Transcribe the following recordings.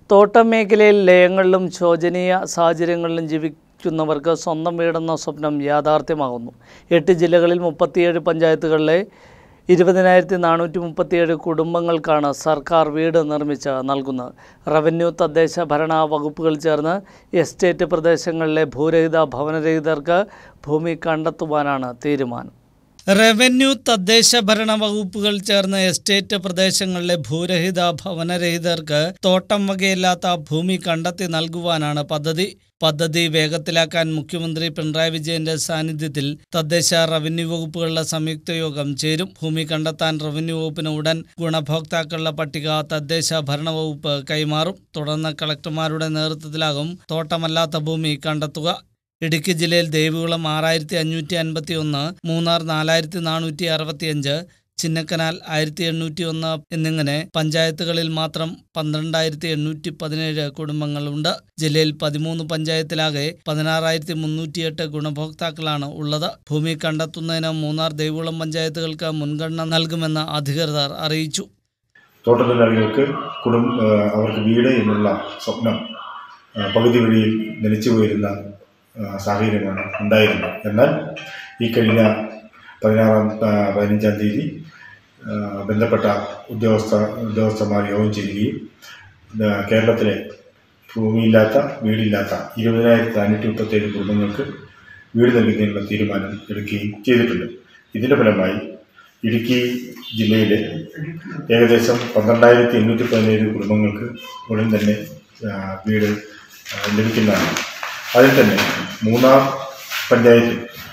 തോട്ടം മേഖലയിൽ ലയങ്ങളിലും ശോചനീയ സാഹചര്യങ്ങളിലും ജീവിക്കുന്നവർക്ക് സ്വന്തം വീടെന്ന സ്വപ്നം യാഥാർത്ഥ്യമാകുന്നു എട്ട് ജില്ലകളിൽ മുപ്പത്തിയേഴ് പഞ്ചായത്തുകളിലെ ഇരുപതിനായിരത്തി നാനൂറ്റി മുപ്പത്തിയേഴ് കുടുംബങ്ങൾക്കാണ് സർക്കാർ വീട് നിർമ്മിച്ച് നൽകുന്നത് റവന്യൂ തദ്ദേശ ഭരണ വകുപ്പുകൾ ചേർന്ന് എസ്റ്റേറ്റ് പ്രദേശങ്ങളിലെ ഭൂരഹിത ഭവനരഹിതർക്ക് ഭൂമി കണ്ടെത്തുവാനാണ് തീരുമാനം റവന്യൂ തദ്ദേശ ഭരണ വകുപ്പുകൾ ചേർന്ന എസ്റ്റേറ്റ് പ്രദേശങ്ങളിലെ ഭൂരഹിത ഭവനരഹിതർക്ക് തോട്ടം വകയില്ലാത്ത ഭൂമി കണ്ടെത്തി നൽകുവാനാണ് പദ്ധതി പദ്ധതി വേഗത്തിലാക്കാൻ മുഖ്യമന്ത്രി പിണറായി വിജയന്റെ സാന്നിധ്യത്തിൽ തദ്ദേശ റവന്യൂ വകുപ്പുകളുടെ സംയുക്ത യോഗം ചേരും ഭൂമി കണ്ടെത്താൻ റവന്യൂ വകുപ്പിന് ഉടൻ ഗുണഭോക്താക്കളുടെ പട്ടിക തദ്ദേശ ഭരണ വകുപ്പ് കൈമാറും തുടർന്ന് കളക്ടർമാരുടെ നേതൃത്വത്തിലാകും തോട്ടമല്ലാത്ത ഭൂമി കണ്ടെത്തുക ഇടുക്കി ജില്ലയിൽ ദേവികുളം ആറായിരത്തി അഞ്ഞൂറ്റി അൻപത്തി ഒന്ന് മൂന്നാർ നാലായിരത്തി നാനൂറ്റി അറുപത്തിയഞ്ച് ചിന്നക്കനാൽ ആയിരത്തി എണ്ണൂറ്റി ഒന്ന് എന്നിങ്ങനെ പഞ്ചായത്തുകളിൽ മാത്രം പന്ത്രണ്ടായിരത്തി എണ്ണൂറ്റി പതിനേഴ് കുടുംബങ്ങളുണ്ട് ജില്ലയിൽ പതിമൂന്ന് പഞ്ചായത്തിലാകെ പതിനാറായിരത്തി മുന്നൂറ്റിയെട്ട് ഗുണഭോക്താക്കളാണ് ഉള്ളത് ഭൂമി കണ്ടെത്തുന്നതിന് മൂന്നാർ ദേവികുളം പഞ്ചായത്തുകൾക്ക് മുൻഗണന നൽകുമെന്ന് അധികൃതർ അറിയിച്ചു തോട്ടത്തൊഴിലാളികൾക്ക് കുടും ആ, അവർക്ക് വീട് എന്നുള്ള സ്വപ്നം ആ, പകുതി വഴിയിൽ നിലച്ചു പോയിരുന്ന ആ, സാഹചര്യമാണ് ഉണ്ടായിരുന്നത് എന്നാൽ ഈ കഴിഞ്ഞ പതിനാറാം ആ, പതിനഞ്ചാം തീയതി ആ, ബന്ധപ്പെട്ട ഉദ്യോഗസ്ഥ ഉദ്യോഗസ്ഥന്മാർ യോഗം ചേരുകയും ആ, കേരളത്തിലെ ഭൂമിയില്ലാത്ത വീടില്ലാത്ത ഇരുപതിനായിരത്തി നാനൂറ്റി മുപ്പത്തേഴ് കുടുംബങ്ങൾക്ക് വീട് നൽകുന്നതിനുള്ള തീരുമാനം എടുക്കുകയും ചെയ്തിട്ടുണ്ട് ഇതിൻ്റെ ഫലമായി ഇടുക്കി ജില്ലയിലെ ഏകദേശം പന്ത്രണ്ടായിരത്തി എണ്ണൂറ്റി പതിനേഴ് കുടുംബങ്ങൾക്ക് ഉടൻ തന്നെ ആ, വീട് ആ, ലഭിക്കുന്നതാണ് അതിൽ തന്നെ മൂന്നാർ പഞ്ചായത്ത്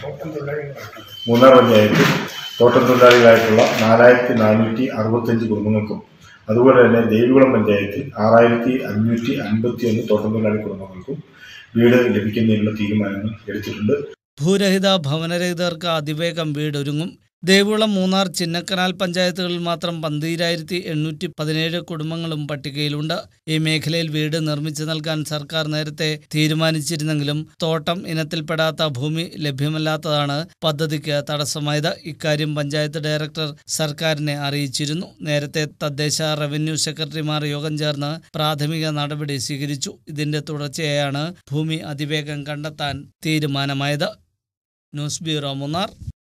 മൂന്നാർ പഞ്ചായത്ത് തോട്ടം തൊഴിലാളികളായിട്ടുള്ള നാലായിരത്തി നാനൂറ്റി അറുപത്തഞ്ച് കുടുംബങ്ങൾക്കും അതുപോലെ തന്നെ ദേവികുളം പഞ്ചായത്ത് ആറായിരത്തി അഞ്ഞൂറ്റി അൻപത്തി ഒന്ന് തോട്ടം തൊഴിലാളി കുടുംബങ്ങൾക്കും വീട് ലഭിക്കുന്നതിനുള്ള തീരുമാനങ്ങൾ എടുത്തിട്ടുണ്ട് ഭൂരഹിത ഭവനരഹിതർക്ക് അതിവേഗം വീടൊരുങ്ങും ദേവികുളം മൂന്നാർ ചിന്നക്കനാൽ പഞ്ചായത്തുകളിൽ മാത്രം പന്തീരായിരത്തി എണ്ണൂറ്റി പതിനേഴ് കുടുംബങ്ങളും പട്ടികയിലുണ്ട് ഈ മേഖലയിൽ വീട് നിർമ്മിച്ചു നൽകാൻ സർക്കാർ നേരത്തെ തീരുമാനിച്ചിരുന്നെങ്കിലും തോട്ടം ഇനത്തിൽപ്പെടാത്ത ഭൂമി ലഭ്യമല്ലാത്തതാണ് പദ്ധതിക്ക് തടസ്സമായത് ഇക്കാര്യം പഞ്ചായത്ത് ഡയറക്ടർ സർക്കാരിനെ അറിയിച്ചിരുന്നു നേരത്തെ തദ്ദേശ റവന്യൂ സെക്രട്ടറിമാർ യോഗം ചേർന്ന് പ്രാഥമിക നടപടി സ്വീകരിച്ചു ഇതിന്റെ തുടർച്ചയായാണ് ഭൂമി അതിവേഗം കണ്ടെത്താൻ തീരുമാനമായത് ന്യൂസ് ബ്യൂറോ മൂന്നാർ